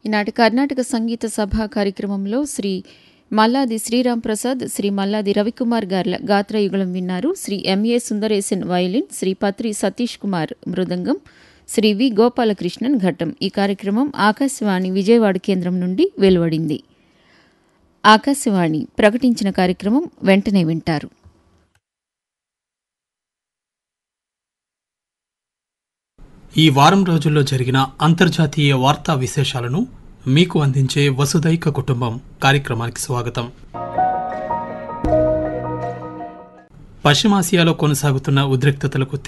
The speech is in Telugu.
ఈనాటి కర్ణాటక సంగీత సభ కార్యక్రమంలో శ్రీ మల్లాది శ్రీరామ్ ప్రసాద్ శ్రీ మల్లాది రవికుమార్ గార్ల గాత్రయుగళం విన్నారు Shri MA Sundaresan violin Shri Patri Satish Kumar mridangam Shri V Gopalakrishnan ghatam ఈ కార్యక్రమం ఆకాశవాణి విజయవాడ కేంద్రం నుండి వెలువడింది ఆకాశవాణి ప్రకటించిన కార్యక్రమం వెంటనే వింటారు ఈ వారం రోజుల్లో జరిగిన అంతర్జాతీయ వార్తా విశేషాలను మీకు అందించే వసుదైక కుటుంబం కార్యక్రమానికి స్వాగతం పశ్చిమాసియాలో కొనసాగుతున్న ఉద్రిక్తతలకు